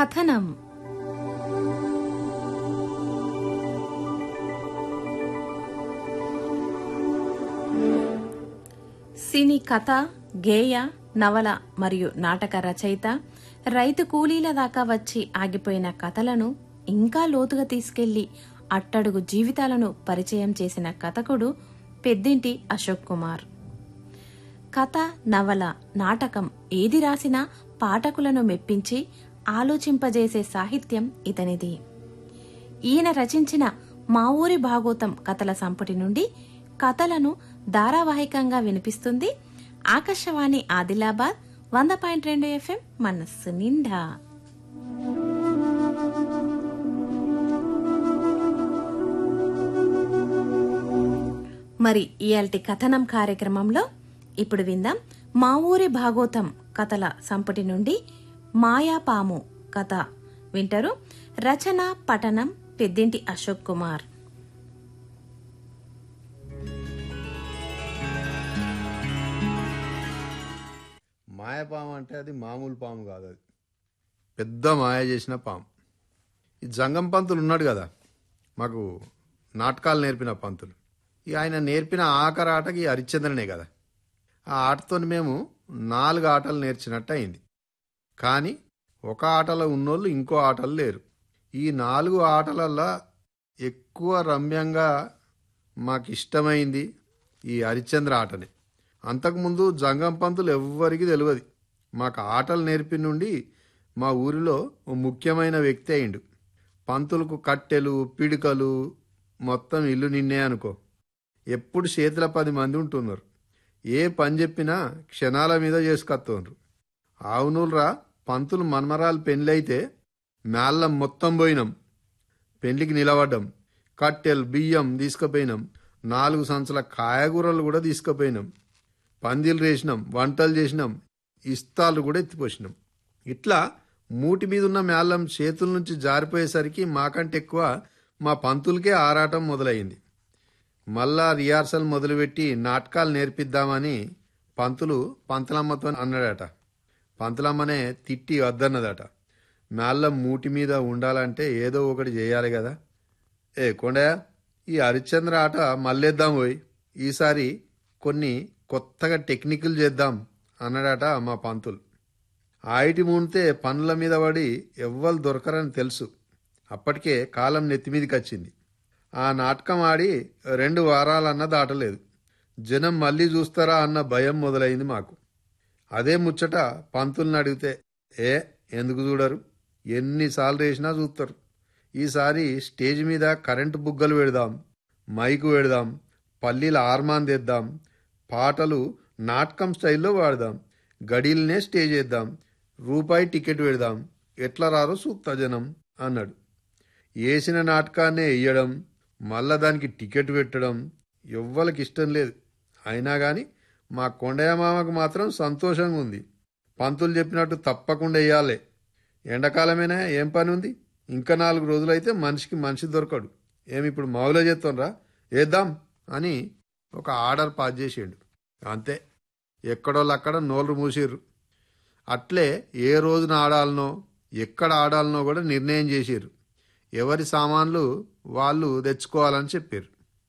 కథనం సినీ కథ గేయ నవల మరియు నాటక రచయిత రైతు కూలీల దాకా వచ్చి ఆగిపోయిన కథలను ఇంకా లోతుగా తీసుకెళ్లి అట్టడుగు జీవితాలను పరిచయం చేసిన కథకుడు పెద్దింటి అశోక్ కుమార్ కథ నవల నాటకం ఏది రాసినా పాఠకులను మెప్పించి ఆలోచింపజేసే సాహిత్యం ఇతనిది ఈయన రచించిన మా ఊరి భాగోతం కథల సంపుటి నుండి కథలను ధారావాహికంగా వినిపిస్తుంది ఆకాశవాణి ఆదిలాబాద్ వంద పాయింట్ రెండు ఎఫ్ఎం మనస్సు నిండా మరి ఇయాల్టి కథనం కార్యక్రమంలో ఇప్పుడు విందాం మా ఊరి భాగోతం కథల సంపుటి నుండి మాయాపాము కథ వింటారు రచన పఠనం పెద్దింటి అశోక్ కుమార్ మాయపాము అంటే అది మామూలు పాము కాదు అది పెద్ద మాయ చేసిన పాము ఈ జంగం పంతులు ఉన్నాడు కదా మాకు నాటకాలు నేర్పిన పంతులు ఈ ఆయన నేర్పిన ఆఖరి ఆటకి ఈ హరిశ్చంద్రనే కదా ఆ ఆటతో మేము నాలుగు ఆటలు నేర్చినట్టు అయింది కానీ ఒక ఆటలో ఉన్నోళ్ళు ఇంకో ఆటలు లేరు ఈ నాలుగు ఆటలల్లో ఎక్కువ రమ్యంగా మాకు ఇష్టమైంది ఈ హరిశ్చంద్ర ఆటనే అంతకుముందు జంగం పంతులు ఎవ్వరికి తెలియదు మాకు ఆటలు నేర్పి నుండి మా ఊరిలో ఓ ముఖ్యమైన వ్యక్తి అయిండు పంతులకు కట్టెలు పిడికలు మొత్తం ఇల్లు నిన్నే అనుకో ఎప్పుడు చేతుల పది మంది ఉంటున్నారు ఏ పని చెప్పినా క్షణాల మీద చేసుకొస్తున్నారు అవునురా పంతులు మన్మరాలు పెళ్ళైతే మేళ్ళం మొత్తం పోయినాం పెళ్లికి నిలబడ్డాం కట్టెలు బియ్యం తీసుకుపోయినాం నాలుగు సంచుల కాయగూరలు కూడా తీసుకుపోయినాం పందిలు వేసినాం వంటలు చేసినాం ఇస్తాలు కూడా ఎత్తిపోసినాం ఇట్లా మూటి మీద ఉన్న మేళం చేతుల నుంచి జారిపోయేసరికి మాకంటే ఎక్కువ మా పంతులకే ఆరాటం మొదలైంది మళ్ళా రిహార్సల్ మొదలుపెట్టి నాటకాలు నేర్పిద్దామని పంతులు పంతులమ్మతో అన్నాడట పంతులమ్మనే తిట్టి వద్దన్నదట మేళ్ళం మూటి మీద ఉండాలంటే ఏదో ఒకటి చేయాలి కదా ఏ కొండయ్య ఈ హరిశ్చంద్ర ఆట మళ్ళేద్దాం పోయి ఈసారి కొన్ని కొత్తగా టెక్నికల్ చేద్దాం అన్నాడట మా పంతులు ఆయిటి మూనితే పనుల మీద పడి ఎవ్వరు దొరకరని తెలుసు అప్పటికే కాలం నెత్తిమీదికి వచ్చింది ఆ నాటకం ఆడి రెండు వారాలన్న దాటలేదు జనం మళ్ళీ చూస్తారా అన్న భయం మొదలైంది మాకు అదే ముచ్చట పంతుల్ని అడిగితే ఏ ఎందుకు చూడరు ఎన్నిసార్లు వేసినా చూస్తారు ఈసారి స్టేజ్ మీద కరెంటు బుగ్గలు పెడదాం మైకు పెడదాం పల్లీల ఆర్మాన్ తెద్దాం పాటలు నాటకం స్టైల్లో వాడదాం గడీలనే స్టేజ్ వేద్దాం రూపాయి టికెట్ పెడదాం ఎట్లా రారో సూక్త జనం అన్నాడు వేసిన నాటకాన్నే వేయడం మళ్ళా దానికి టికెట్ పెట్టడం ఎవ్వరికి ఇష్టం లేదు అయినా కానీ మా కొండయ్య మామకు మాత్రం సంతోషంగా ఉంది పంతులు చెప్పినట్టు తప్పకుండా వేయాలి ఎండాకాలమైనా ఏం పని ఉంది ఇంకా నాలుగు రోజులైతే మనిషికి మనిషి దొరకడు ఏమి ఇప్పుడు మావులో చేస్తాంరా వేద్దాం అని ఒక ఆర్డర్ పాస్ చేసిండు అంతే ఎక్కడోళ్ళు అక్కడ నోళ్ళు మూసిర్రు అట్లే ఏ రోజున ఆడాలనో ఎక్కడ ఆడాలనో కూడా నిర్ణయం చేసిర్రు ఎవరి సామాన్లు వాళ్ళు తెచ్చుకోవాలని చెప్పారు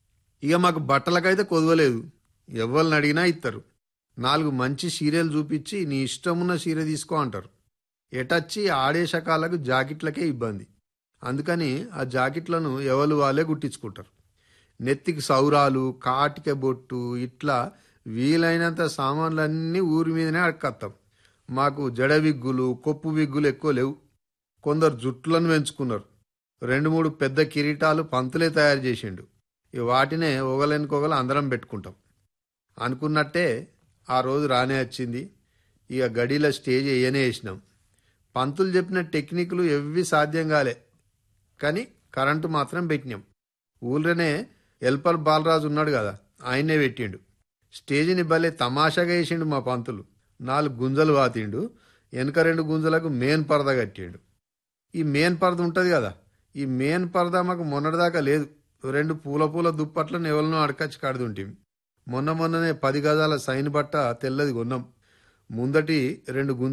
ఇక మాకు బట్టలకైతే కొదవలేదు ఎవరిని అడిగినా ఇస్తారు నాలుగు మంచి సీరియల్ చూపించి నీ ఇష్టమున్న సీర తీసుకో అంటారు ఎటచ్చి ఆడే శకాలకు జాకెట్లకే ఇబ్బంది అందుకని ఆ జాకెట్లను ఎవరు వాళ్ళే గుట్టించుకుంటారు నెత్తికి సౌరాలు కాటిక బొట్టు ఇట్లా వీలైనంత సామాన్లన్నీ ఊరి మీదనే అడకత్తాం మాకు జడ విగ్గులు కొప్పు విగ్గులు ఎక్కువ లేవు కొందరు జుట్లను పెంచుకున్నారు రెండు మూడు పెద్ద కిరీటాలు పంతులే తయారు చేసిండు ఇక వాటినే ఒకలెనుకొకలు అందరం పెట్టుకుంటాం అనుకున్నట్టే ఆ రోజు రానే వచ్చింది ఇక గడిల స్టేజ్ వేయనే వేసినాం పంతులు చెప్పిన టెక్నిక్లు ఎవ్వి సాధ్యం కాలే కానీ కరెంటు మాత్రం పెట్టినాం ఊళ్ళోనే ఎల్పల్ బాలరాజు ఉన్నాడు కదా ఆయన్నే పెట్టిండు స్టేజిని భలే తమాషాగా వేసిండు మా పంతులు నాలుగు గుంజలు వాతిండు వెనక రెండు గుంజలకు మెయిన్ పరద కట్టిండు ఈ మెయిన్ పరద ఉంటుంది కదా ఈ మెయిన్ పరద మాకు మొన్నటిదాకా లేదు రెండు పూల పూల దుప్పట్లను ఎవరినో అడకచ్చి కడుతుంటిమి మొన్న మొన్ననే పది గజాల సైన్ బట్ట తెల్లది కొన్నాం ముందటి రెండు గుంజ